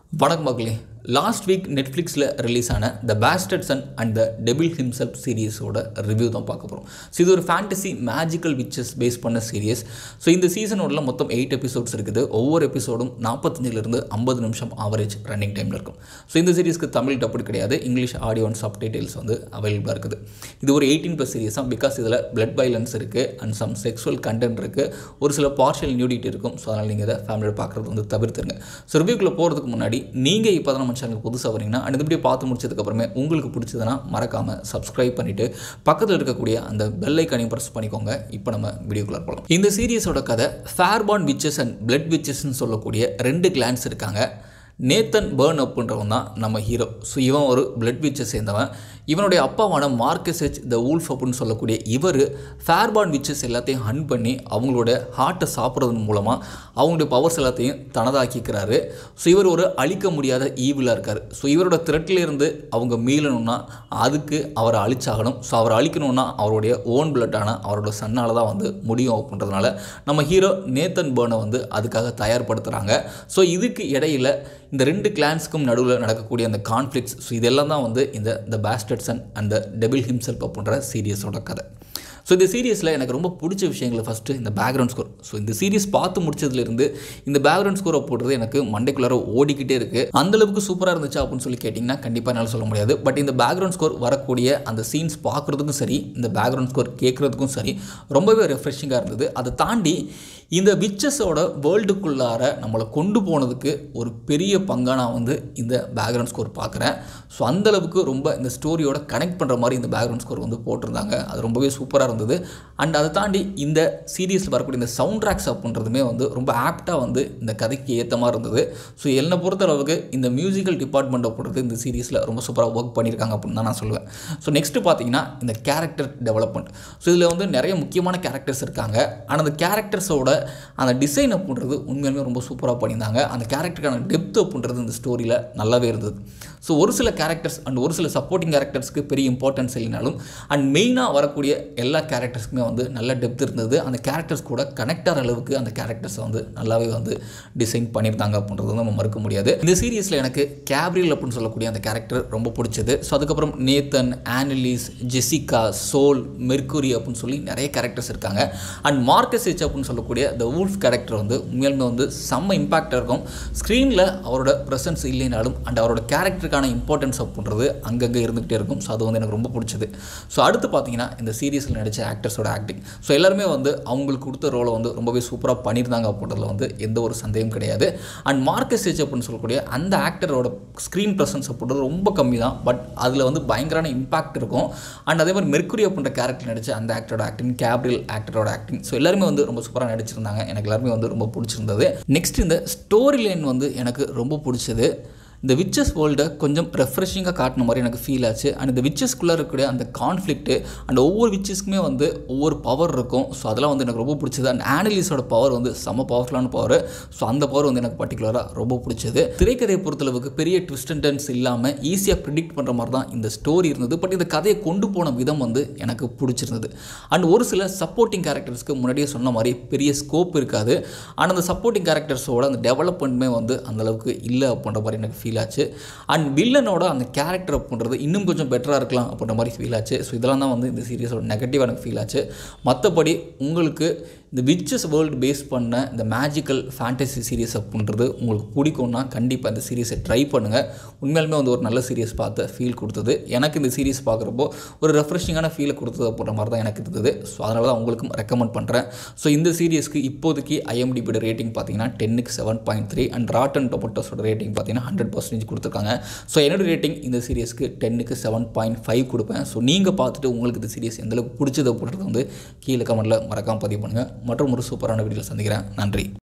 வணக்கம் மக்களே last week நெட்ஃப்ளிக்ஸில் ரிலீஸ் ஆன the bastard son and the devil himself சீரியஸோட ரிவ்யூ தான் பார்க்க போகிறோம் ஸோ இது ஒரு ஃபேண்டசி மேஜிக்கல் விச்சஸ் பேஸ் பண்ண சீரியஸ் ஸோ இந்த சீசனோட மொத்தம் எயிட் எபிசோட்ஸ் இருக்குது ஒவ்வொரு எபிசோடும் நாற்பத்தஞ்சிலிருந்து ஐம்பது நிமிஷம் ஆவரேஜ் ரன்னிங் டைமில் இருக்கும் ஸோ இந்த சீரிஸ்க்கு தமிழ் டப்பு கிடையாது English audio and subtitles வந்து அவைலபிளாக இருக்குது இது ஒரு எயிட்டீன் ப்ளஸ் சீரியஸாக பிகாஸ் இதில் பிளட் வைலன்ஸ் இருக்குது அண்ட் சம் செக்ஸுவல் கண்டென்ட் இருக்குது ஒரு சில பார்ஷியல் நியூடிட்டி இருக்கும் ஸோ அதனால் நீங்கள் இதை ஃபேமிலியோட பார்க்குறது வந்து தவிர்த்துருங்க ஸோ ரிவ்யூக்குள்ளே போகிறதுக்கு முன்னாடி நீங்கள் இப்போ தான் நம்ம சேனலுக்கு புதுசாக வரீங்கன்னா அண்ட் இப்படி பார்த்து முடிச்சதுக்கப்புறமே உங்களுக்கு பிடிச்சதுன்னா மறக்காமல் சப்ஸ்கிரைப் பண்ணிவிட்டு பக்கத்தில் இருக்கக்கூடிய அந்த பெல் ஐக்கானையும் ப்ரெஸ் பண்ணிக்கோங்க இப்போ நம்ம வீடியோக்குள்ளே போகலாம் இந்த சீரியஸோட கதை ஃபேர்பான் விச்சஸ் அண்ட் பிளட் விச்சஸ்ன்னு சொல்லக்கூடிய ரெண்டு கிளான்ஸ் இருக்காங்க நேத்தன் பேர்ன் அப்புன்றவன் தான் நம்ம ஹீரோ ஸோ இவன் ஒரு பிளட் விச்சை சேர்ந்தவன் இவனுடைய அப்பாவான மார்க்கஸ் ஹெச் த ஊல்ஃப் அப்படின்னு சொல்லக்கூடிய இவர் ஃபேர்பான் விச்சஸ் எல்லாத்தையும் ஹன் பண்ணி அவங்களோட ஹார்ட்டை சாப்பிட்றதன் மூலமாக அவங்களுடைய பவர்ஸ் எல்லாத்தையும் தனதாக்கிக்கிறாரு ஸோ இவர் ஒரு அழிக்க முடியாத ஈவிலாக இருக்கார் ஸோ இவரோட த்ரெட்லேருந்து அவங்க மீளணும்னா அதுக்கு அவரை அழிச்சாகணும் ஸோ அவரை அழிக்கணும்னா அவருடைய ஓன் பிளட்டான அவரோட சன்னால் தான் வந்து முடியும் அப்படின்றதுனால நம்ம ஹீரோ நேத்தன் பேர்னை வந்து அதுக்காக தயார்படுத்துகிறாங்க ஸோ இதுக்கு இடையில் இந்த ரெண்டு கிளான்ஸ்க்கும் நடுவில் நடக்கக்கூடிய அந்த கான்ஃப்ளிக்ஸ் ஸோ இதெல்லாம் தான் வந்து இந்த த பேஸ்டட்சன் அண்ட் த டெபிள் ஹிம்செல்ஃப் அப்படின்ற சீரியஸோட கதை ஸோ இந்த சீரியஸில் எனக்கு ரொம்ப பிடிச்ச விஷயங்கள் ஃபஸ்ட்டு இந்த பேக்ரவுண்ட் ஸ்கோர் ஸோ இந்த சீரியஸ் பார்த்து முடிச்சதுலேருந்து இந்த பேக்ரவுண்ட் ஸ்கோரை போடுறது எனக்கு மண்டைக்குள்ளார ஓடிக்கிட்டே இருக்குது அந்தளவுக்கு சூப்பராக இருந்துச்சு அப்படின்னு சொல்லி கேட்டிங்கன்னா கண்டிப்பாக என்னால் சொல்ல முடியாது பட் இந்த பேக்ரவுண்ட் ஸ்கோர் வரக்கூடிய அந்த சீன்ஸ் பார்க்குறதுக்கும் சரி இந்த பேக்ரவுண்ட் ஸ்கோர் கேட்குறதுக்கும் சரி ரொம்பவே ரெஃப்ரெஷிங்காக இருந்தது அதை தாண்டி இந்த விச்சஸோட வேர்ல்டுக்குள்ளார நம்மளை கொண்டு போனதுக்கு ஒரு பெரிய பங்காக நான் வந்து இந்த பேக்ரவுண்ட் ஸ்கோர் பார்க்குறேன் ஸோ அந்தளவுக்கு ரொம்ப இந்த ஸ்டோரியோட கனெக்ட் பண்ணுற மாதிரி இந்த பேக்ரவுண்ட் ஸ்கோர் வந்து போட்டிருந்தாங்க அது ரொம்பவே சூப்பராக இருந்தது அண்ட் அதை தாண்டி இந்த சீரியஸில் வரக்கூடிய இந்த சவுண்ட் ட்ராக்ஸ் அப்படின்றதுமே வந்து ரொம்ப ஆப்டாக வந்து இந்த கதைக்கு ஏற்ற மாதிரி இருந்தது ஸோ என்னை பொறுத்தளவுக்கு இந்த மியூசிக்கல் டிபார்ட்மெண்ட்டை போடுறது இந்த சீரியஸில் ரொம்ப சூப்பராக ஒர்க் பண்ணியிருக்காங்க அப்படின்னு தான் நான் சொல்லுவேன் ஸோ நெக்ஸ்ட்டு பார்த்தீங்கன்னா இந்த கேரக்டர் டெவலப்மெண்ட் ஸோ இதில் வந்து நிறைய முக்கியமான கேரக்டர்ஸ் இருக்காங்க ஆனால் அந்த கேரக்டர்ஸோட அந்த டிசைன் அப்படின்றது உண்மையுமே ரொம்ப சூப்பராக பண்ணியிருந்தாங்க அந்த கேரக்டருக்கான டெப்த் அப்படின்றது இந்த ஸ்டோரியில் நல்லாவே இருந்தது ஸோ ஒரு சில கேரக்டர்ஸ் அண்ட் ஒரு சில சப்போர்ட்டிங் கேரக்டர்ஸ்க்கு பெரிய இம்பார்ட்டன்ஸ் இல்லைனாலும் அண்ட் மெயினாக வரக்கூடிய எல்லா கேரக்டர்ஸ்க்குமே வந்து நல்ல டெப்த் இருந்தது அந்த கேரக்டர்ஸ் கூட கனெக்ட் ஆகிற அளவுக்கு அந்த கேரக்டர்ஸை வந்து நல்லாவே வந்து டிசைன் பண்ணியிருந்தாங்க அப்படின்றது வந்து நம்ம மறுக்க முடியாது இந்த சீரியஸில் எனக்கு கேப்ரியல் அப்படின்னு சொல்லக்கூடிய அந்த கேரக்டர் ரொம்ப பிடிச்சது ஸோ அதுக்கப்புறம் Nathan Annalise Jessica Soul Mercury அப்படின்னு சொல்லி நிறைய கேரக்டர்ஸ் இருக்காங்க அண்ட் மார்க்கஸ் ஹெச் அப்படின்னு சொல்லக்கூடிய த வூல்ஃப் கேரக்டர் வந்து உண்மையாலுமே வந்து செம்ம இம்பாக்டாக இருக்கும் ஸ்க்ரீனில் அவரோட ப்ரெசன்ஸ் இல்லைனாலும் அண்ட் அவரோட கேரக்டருக்கான இம்பார்ட்டன்ஸ் அப்படின்றது அங்கங்கே இருந்துகிட்டே இருக்கும் ஸோ அது வந்து எனக்கு ரொம்ப பிடிச்சது ஸோ அடுத்து பார்த்தீங்கன்னா இந்த சீரியஸில் நடித்த ஆக்டர்ஸோட ஆக்டிங் ஸோ எல்லாருமே வந்து அவங்களுக்கு கொடுத்த ரோலை வந்து ரொம்பவே சூப்பராக பண்ணியிருந்தாங்க அப்படின்றதுல வந்து எந்த ஒரு சந்தேகம் கிடையாது அண்ட் மார்க்கஸ் ஹெச் அப்படின்னு சொல்லக்கூடிய அந்த ஆக்டரோட ஸ்க்ரீன் ப்ரெசன்ஸ் அப்படின்றது ரொம்ப கம்மி தான் பட் அதில் வந்து பயங்கரமான இம்பாக்ட் இருக்கும் அண்ட் அதே மாதிரி மெர்க்குரி அப்படின்ற கேரக்டர் நடித்த அந்த ஆக்டரோட ஆக்டிங் கேப்ரியல் ஆக்டரோட ஆக்டிங் ஸோ எல்லாருமே வந்து ரொம்ப சூப்பராக நடிச்சிருந்தாங்க எனக்கு எல்லாருமே வந்து ரொம்ப பிடிச்சிருந்தது நெக்ஸ்ட் இந்த ஸ்டோரி லைன் வந்து எனக்கு ரொம்ப பிடிச்சது இந்த விச்சஸ் வேர்ல்டை கொஞ்சம் ரெஃப்ரெஷிங்காக காட்டின மாதிரி எனக்கு ஃபீல் ஆச்சு அண்ட் இந்த விச்சஸ்குள்ளே இருக்கக்கூடிய அந்த கான்ஃப்ளிக்ட்டு அண்ட் ஒவ்வொரு விச்சஸ்க்குமே வந்து ஒவ்வொரு பவர் இருக்கும் ஸோ அதெல்லாம் வந்து எனக்கு ரொம்ப பிடிச்சது அண்ட் ஆனலிஸோட பவர் வந்து செம்ம பவர்ஃபுல்லான பவர் ஸோ அந்த பவர் வந்து எனக்கு பர்டிகுலராக ரொம்ப பிடிச்சது திரைக்கதையை பொறுத்தளவுக்கு பெரிய ட்விஸ்ட் அண்ட் டர்ன்ஸ் இல்லாமல் ஈஸியாக ப்ரிடிக்ட் பண்ணுற மாதிரி தான் இந்த ஸ்டோரி இருந்தது பட் இந்த கதையை கொண்டு போன விதம் வந்து எனக்கு பிடிச்சிருந்தது அண்ட் ஒரு சில சப்போர்ட்டிங் கேரக்டர்ஸ்க்கு முன்னாடியே சொன்ன மாதிரி பெரிய ஸ்கோப் இருக்காது ஆனால் அந்த சப்போர்ட்டிங் கேரக்டர்ஸோட அந்த டெவலப்மெண்ட்டுமே வந்து அந்தளவுக்கு இல்லை அப்படின்ற மாதிரி எனக்கு ஃபீல் ஆச்சு அண்ட் வில்லனோட அந்த கேரக்டர் அப்படின்றது இன்னும் கொஞ்சம் பெட்டராக இருக்கலாம் அப்படின்ற மாதிரி ஃபீல் ஆச்சு ஸோ இதெல்லாம் தான் வந்து இந்த சீரியஸோட நெகட்டிவ் எனக்கு ஃபீல் ஆச்சு மற்றபடி உங்களுக்கு இந்த விச்சஸ் வேர்ல்டு பேஸ் பண்ண இந்த மேஜிக்கல் ஃபேண்டசி சீரியஸ் அப்படின்றது உங்களுக்கு பிடிக்கும்னா கண்டிப்பாக இந்த சீரியஸை ட்ரை பண்ணுங்கள் உண்மையாலுமே வந்து ஒரு நல்ல சீரியஸ் பார்த்து ஃபீல் கொடுத்தது எனக்கு இந்த சீரியஸ் பார்க்குறப்போ ஒரு ரெஃப்ரெஷிங்கான ஃபீலை கொடுத்தது அப்படின்ற மாதிரி தான் எனக்கு இருந்தது ஸோ அதனால தான் உங்களுக்கும் ரெக்கமெண்ட் பண்ணுறேன் ஸோ இந்த சீரியஸ்க்கு இப்போதைக்கு ஐஎம்டிபியோட ரேட்டிங் பார்த்தீங்கன்னா டென்னுக்கு seven point three and Rotten டொமேட்டோஸோட ரேட்டிங் பார்த்தீங்கன்னா ஹண்ட்ரட் பர்சன்டேஜ் கொடுத்துருக்காங்க ஸோ என்னோட ரேட்டிங் இந்த சீரியஸ்க்கு டென்னுக்கு செவன் பாயிண்ட் ஃபைவ் கொடுப்பேன் ஸோ நீங்கள் பார்த்துட்டு உங்களுக்கு இந்த சீரியஸ் எந்தளவுக்கு பிடிச்சது அப்படின்றது வந்து கீழே கமெண்ட்டில் மறக்காமல் பதிவு பண்ணுங்கள் மற்றும் ஒரு சூப்பரான வீடியோ சந்திக்கிறேன் நன்றி